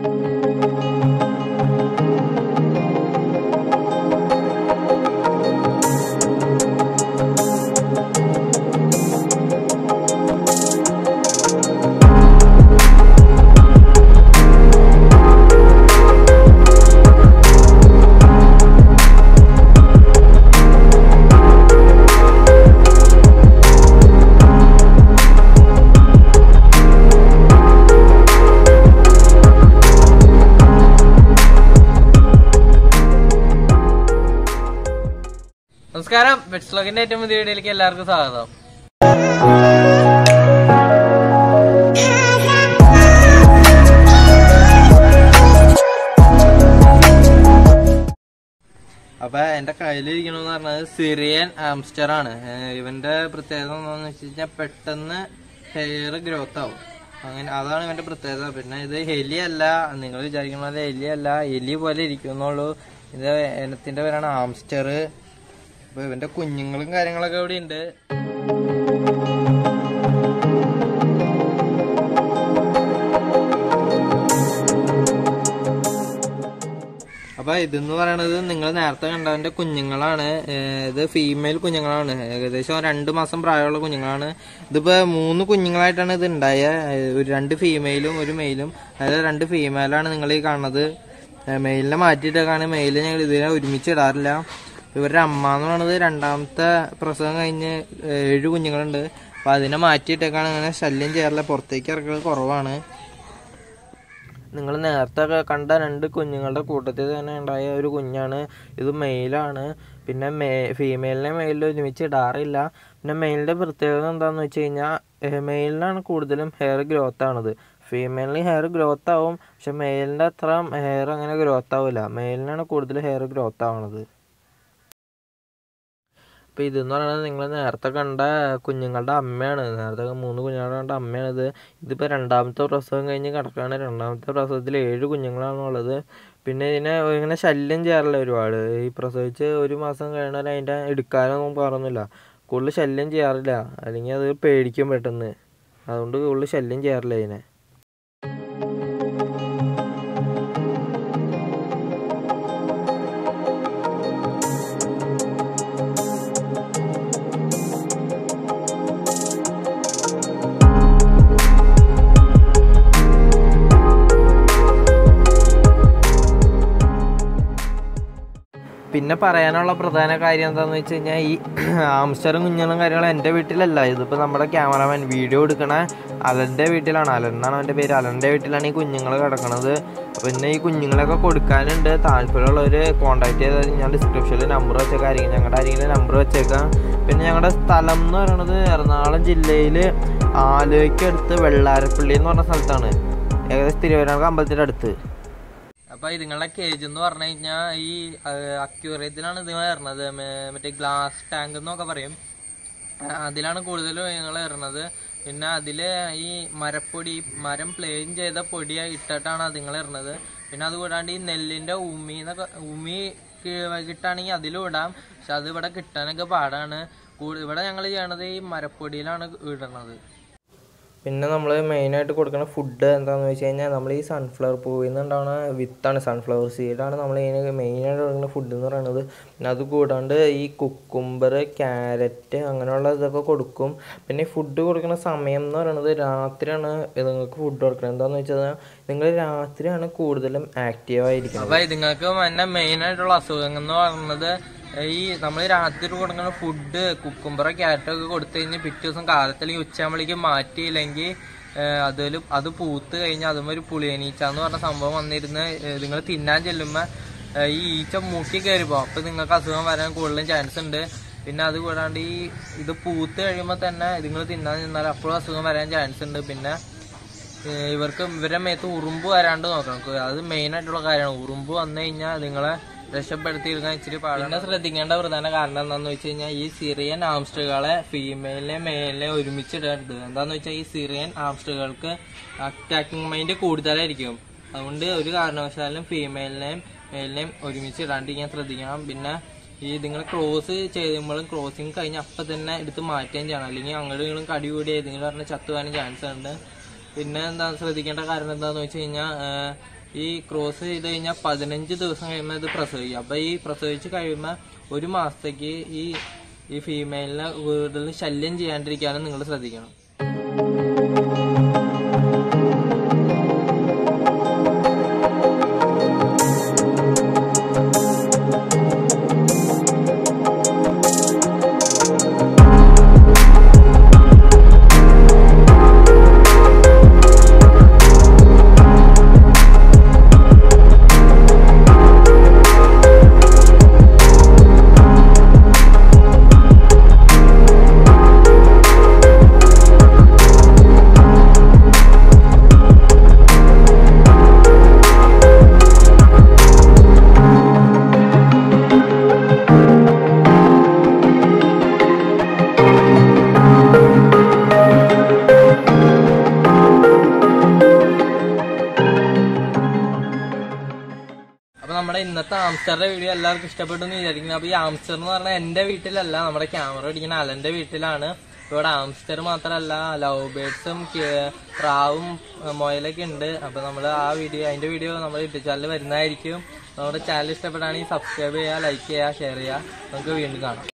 നമസ്കാരം പെറ്റ്സ്ലോഗിന്റെ ഏറ്റവും പുതിയ വീഡിയോയിലേക്ക് എല്ലാവർക്കും സ്വാഗതം അപ്പൊ എന്റെ കയ്യിലിരിക്കണെന്ന് പറഞ്ഞത് സിറിയൻ ആംസ്റ്റർ ആണ് ഏഹ് ഇവന്റെ പ്രത്യേകത എന്താണെന്ന് വെച്ച് കഴിഞ്ഞാൽ പെട്ടെന്ന് ഹെയർ ഗ്രോത്ത് ആവും അങ്ങനെ അതാണ് ഇവന്റെ പ്രത്യേകത പിന്നെ ഇത് എലി അല്ല നിങ്ങൾ വിചാരിക്കുന്ന പോലെ എലി അല്ല എലി പോലെ ഇരിക്കുന്നുള്ളൂ ഇത് ഇനത്തിന്റെ പേരാണ് ആംസ്റ്റർ അപ്പൊ ഇവന്റെ കുഞ്ഞുങ്ങളും കാര്യങ്ങളൊക്കെ ഇവിടെ ഉണ്ട് അപ്പൊ ഇതെന്ന് പറയണത് നിങ്ങൾ നേരത്തെ കണ്ടതിന്റെ കുഞ്ഞുങ്ങളാണ് ഏഹ് ഇത് ഫീമെയിൽ കുഞ്ഞുങ്ങളാണ് ഏകദേശം രണ്ട് മാസം പ്രായമുള്ള കുഞ്ഞുങ്ങളാണ് ഇതിപ്പോ മൂന്ന് കുഞ്ഞുങ്ങളായിട്ടാണ് ഇത് ഉണ്ടായ ഏഹ് ഒരു രണ്ട് ഫീമെയിലും ഒരു മെയിലും അതായത് രണ്ട് ഫീമെയിലാണ് നിങ്ങൾ ഈ കാണുന്നത് ഏഹ് മെയിലിനെ മാറ്റിയിട്ടേക്കാണ് മെയില് ഞങ്ങൾ ഇതിനെ ഒരുമിച്ച് ഇടാറില്ല ഇവരുടെ അമ്മ എന്ന് പറയുന്നത് രണ്ടാമത്തെ പ്രസവം കഴിഞ്ഞ് ഏഴ് കുഞ്ഞുങ്ങളുണ്ട് അപ്പൊ അതിനെ മാറ്റിയിട്ടേക്കാണ് അങ്ങനെ ശല്യം ചെയ്യാറില്ല പുറത്തേക്ക് ഇറക്കൽ കുറവാണ് നിങ്ങൾ നേരത്തെ ഒക്കെ കണ്ട രണ്ട് കുഞ്ഞുങ്ങളുടെ കൂട്ടത്തിൽ തന്നെ ഉണ്ടായ ഒരു കുഞ്ഞാണ് ഇത് മെയിലാണ് പിന്നെ മേ ഫീമെയിലിനെ മെയിലിൽ ഒരുമിച്ച് ഇടാറില്ല പിന്നെ മെയിലിൻ്റെ പ്രത്യേകത എന്താണെന്ന് വെച്ച് കഴിഞ്ഞാൽ മെയിലിനാണ് കൂടുതലും ഹെയർ ഗ്രോത്ത് ആണത് ഫീമെയിലിന് ഹെയർ ഗ്രോത്ത് ആവും പക്ഷെ മെയിലിൻ്റെ അത്ര ഹെയർ അങ്ങനെ ഗ്രോത്ത് ആവില്ല മെയിലിനാണ് കൂടുതൽ ഹെയർ ഗ്രോത്ത് ആവണത് അപ്പോൾ ഇതെന്ന് പറയുന്നത് നിങ്ങൾ നേരത്തെ കണ്ട കുഞ്ഞുങ്ങളുടെ അമ്മയാണ് നേരത്തെ മൂന്ന് കുഞ്ഞുങ്ങളുടെ കണ്ട അമ്മയാണിത് ഇതിപ്പോൾ രണ്ടാമത്തെ പ്രസവം കഴിഞ്ഞ് കിടക്കുകയാണ് രണ്ടാമത്തെ പ്രസവത്തിൽ ഏഴ് കുഞ്ഞുങ്ങളാണുള്ളത് പിന്നെ ഇതിനെ ഇങ്ങനെ ശല്യം ചെയ്യാറില്ല ഒരുപാട് ഈ പ്രസവിച്ച് ഒരു മാസം കഴിഞ്ഞാൽ അതിൻ്റെ എടുക്കാനൊന്നും പറഞ്ഞില്ല കൂടുതൽ ശല്യം ചെയ്യാറില്ല അല്ലെങ്കിൽ അത് പേടിക്കും പെട്ടെന്ന് അതുകൊണ്ട് കൂടുതൽ ശല്യം ചെയ്യാറില്ല ഇതിനെ പിന്നെ പറയാനുള്ള പ്രധാന കാര്യം എന്താണെന്ന് വെച്ച് കഴിഞ്ഞാൽ ഈ ആംസ്റ്ററും കുഞ്ഞുങ്ങളും കാര്യങ്ങളും എൻ്റെ വീട്ടിലല്ല ഇതിപ്പോൾ നമ്മുടെ ക്യാമറമാൻ വീഡിയോ എടുക്കണ അലൻ്റെ വീട്ടിലാണ് അലൻ എന്നാണ് അവൻ്റെ പേര് അലൻ്റെ വീട്ടിലാണ് ഈ കുഞ്ഞുങ്ങൾ കിടക്കണത് പിന്നെ ഈ കുഞ്ഞുങ്ങളൊക്കെ കൊടുക്കാനുണ്ട് താല്പര്യമുള്ളവർ കോൺടാക്ട് ചെയ്താൽ ഞാൻ ഡിസ്ക്രിപ്ഷനിൽ നമ്പർ വെച്ചേക്കായിരിക്കും ഞങ്ങളുടെ ആരെങ്കിലും നമ്പർ വെച്ചേക്കാം പിന്നെ ഞങ്ങളുടെ സ്ഥലം എന്ന് പറയുന്നത് എറണാകുളം ജില്ലയിൽ ആലുവയ്ക്കടുത്ത് വെള്ളാരപ്പള്ളി എന്ന് പറഞ്ഞ സ്ഥലത്താണ് ഏകദേശം തിരുവനന്തപുരം അമ്പലത്തിൻ്റെ അടുത്ത് അപ്പൊ ഇതുങ്ങളുടെ കേജ് എന്ന് പറഞ്ഞു കഴിഞ്ഞാൽ ഈ അക്യൂറിയത്തിലാണ് ഇത് വരുന്നത് മറ്റേ ഗ്ലാസ് ടാങ്ക് എന്നൊക്കെ പറയും ആ, അതിലാണ് കൂടുതലും ഞങ്ങൾ ഇടുന്നത് പിന്നെ അതില് ഈ മരപ്പൊടി മരം പ്ലെയിൻ ചെയ്ത പൊടി ഇട്ടിട്ടാണ് അതുങ്ങൾ ഇടുന്നത് പിന്നെ അത് കൂടാണ്ട് ഈ നെല്ലിന്റെ ഉമി എന്നൊക്കെ ഉമി കി- കിട്ടുകയാണെങ്കിൽ അതിലും ഇടാം പക്ഷെ അത് ഇവിടെ കിട്ടാനൊക്കെ പാടാണ് കൂ- ഇവിടെ ഞങ്ങൾ ചെയ്യണത് ഈ മരപ്പൊടിയിലാണ് ഇടുന്നത് പിന്നെ നമ്മൾ മെയിനായിട്ട് കൊടുക്കുന്ന ഫുഡ് എന്താണെന്ന് വെച്ച് കഴിഞ്ഞാൽ നമ്മൾ ഈ സൺഫ്ലവർ പൂവിൽ നിന്നുണ്ടാവുന്ന വിത്താണ് സൺഫ്ലവർ സീഡാണ് നമ്മൾ ഇതിന് മെയിനായിട്ട് കൊടുക്കുന്ന ഫുഡ് എന്ന് പറയുന്നത് പിന്നെ അത് കൂടാണ്ട് ഈ കുക്കുംബർ ക്യാരറ്റ് അങ്ങനെയുള്ള ഇതൊക്കെ കൊടുക്കും പിന്നെ ഈ ഫുഡ് കൊടുക്കുന്ന സമയം എന്ന് പറയുന്നത് രാത്രിയാണ് നിങ്ങൾക്ക് ഫുഡ് കൊടുക്കുന്നത് എന്താണെന്ന് വെച്ചാൽ നിങ്ങൾ രാത്രിയാണ് കൂടുതലും ആക്റ്റീവ് ആയിരിക്കുന്നത് അപ്പോൾ ഇതുങ്ങൾക്ക് തന്നെ മെയിനായിട്ടുള്ള അസുഖങ്ങൾ എന്ന് പറയുന്നത് ഈ നമ്മൾ രാത്രി കൊടുക്കുന്ന ഫുഡ് കുക്കുംബറ ക്യാരറ്റ് ഒക്കെ കൊടുത്തു കഴിഞ്ഞ് പിറ്റേ ദിവസം കാലത്ത് അല്ലെങ്കിൽ ഉച്ചയാകുമ്പോഴേക്കും മാറ്റിയില്ലെങ്കിൽ അതിൽ അത് പൂത്ത് കഴിഞ്ഞാൽ അതും ഒരു പുളിയനീച്ച എന്ന് പറഞ്ഞ സംഭവം വന്നിരുന്ന് നിങ്ങൾ തിന്നാൻ ചെല്ലുമ്പോൾ ഈ ഈച്ച മൂക്കി കയറിപ്പോ അപ്പൊ നിങ്ങൾക്ക് അസുഖം വരാൻ കൂടുതലും ചാൻസ് ഉണ്ട് പിന്നെ അത് കൂടാണ്ട് ഈ ഇത് പൂത്ത് കഴിയുമ്പോൾ തന്നെ നിങ്ങൾ തിന്നാൻ നിന്നാൽ അപ്പോഴും അസുഖം വരാൻ ചാൻസ് ഉണ്ട് പിന്നെ ഏഹ് ഇവർക്ക് ഇവരുടെ മേത്ത് ഉറുമ്പ് വരാണ്ട് നോക്കണം അത് മെയിൻ ആയിട്ടുള്ള കാര്യമാണ് ഉറുമ്പ് വന്നു കഴിഞ്ഞാൽ നിങ്ങളെ രക്ഷപ്പെടുത്തിയെടുക്കാൻ ഇച്ചിരി പാടാണ് പിന്നെ ശ്രദ്ധിക്കേണ്ട പ്രധാന കാരണം എന്താണെന്ന് വെച്ച് കഴിഞ്ഞാൽ ഈ സിറിയൻ ആംസ്റ്ററുകളെ ഫീമെയിലിനെ മെയിലിനെ ഒരുമിച്ച് ഇടരുത് എന്താന്ന് വെച്ചാൽ ഈ സിറിയൻ ആംസ്റ്ററുകൾക്ക് അറ്റാക്കിംഗ് മൈൻഡ് കൂടുതലായിരിക്കും അതുകൊണ്ട് ഒരു കാരണവശാലും ഫീമെയിലിനെയും മെയിലിനെയും ഒരുമിച്ച് ഇടാണ്ടിരിക്കാൻ ശ്രദ്ധിക്കണം പിന്നെ ഈ നിങ്ങൾ ക്രോസ് ചെയ്യുമ്പോഴും ക്രോസിങ് കഴിഞ്ഞ് അപ്പം തന്നെ എടുത്ത് മാറ്റുകയും ചെയ്യണം അല്ലെങ്കിൽ അങ്ങോട്ടും ഇങ്ങോട്ടും കടി കൂടി ഏതെങ്കിലും പറഞ്ഞ ചത്തുവാനും ചാൻസ് ഉണ്ട് പിന്നെ എന്താ ശ്രദ്ധിക്കേണ്ട കാരണം എന്താന്ന് വെച്ച് കഴിഞ്ഞാൽ ഈ ക്രോസ് ചെയ്ത് കഴിഞ്ഞാൽ പതിനഞ്ച് ദിവസം കഴിയുമ്പോൾ ഇത് പ്രസവിക്കും അപ്പൊ ഈ പ്രസവിച്ച് കഴിയുമ്പോൾ ഒരു മാസത്തേക്ക് ഈ ഈ ഫീമെയിലിനെ കൂടുതൽ ശല്യം ചെയ്യാണ്ടിരിക്കാനും നിങ്ങൾ ശ്രദ്ധിക്കണം അപ്പൊ നമ്മുടെ ഇന്നത്തെ ആംസ്റ്ററുടെ വീഡിയോ എല്ലാവർക്കും ഇഷ്ടപ്പെട്ടു എന്ന് വിചാരിക്കുന്നു അപ്പൊ ഈ ആംസ്റ്റർ എന്ന് പറഞ്ഞാൽ എന്റെ വീട്ടിലല്ല നമ്മുടെ ക്യാമറ പിടിക്കുന്ന അലന്റെ വീട്ടിലാണ് ഇവിടെ ആംസ്റ്റർ മാത്രമല്ല ലവ് ബേർഡ്സും പ്രാവും മൊയലൊക്കെ ഉണ്ട് അപ്പൊ നമ്മൾ ആ വീഡിയോ അതിന്റെ വീഡിയോ നമ്മുടെ യൂട്യൂബ് ചാനലിൽ വരുന്നതായിരിക്കും നമ്മുടെ ചാനൽ ഇഷ്ടപ്പെടുകയാണെങ്കിൽ സബ്സ്ക്രൈബ് ചെയ്യുക ലൈക്ക് ചെയ്യുക ഷെയർ ചെയ്യുക നമുക്ക് വീണ്ടും കാണാം